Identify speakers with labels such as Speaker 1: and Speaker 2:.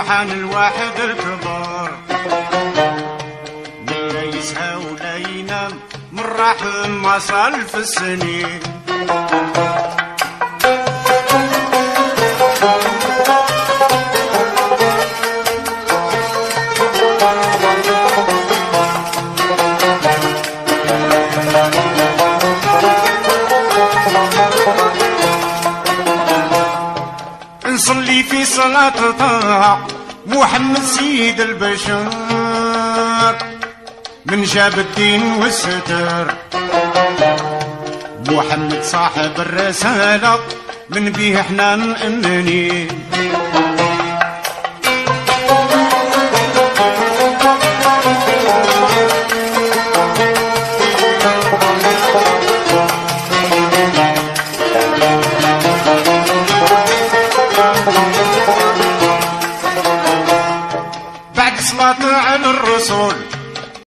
Speaker 1: سبحان الواحد الكبار من لا يسهى ولا ينام من رحم ما صال في السنين نصلي في صلاة طه محمد سيد البشر من جاب الدين والستر محمد صاحب الرسالة من بيه احنا مأمنين بعد صلاة على الرسول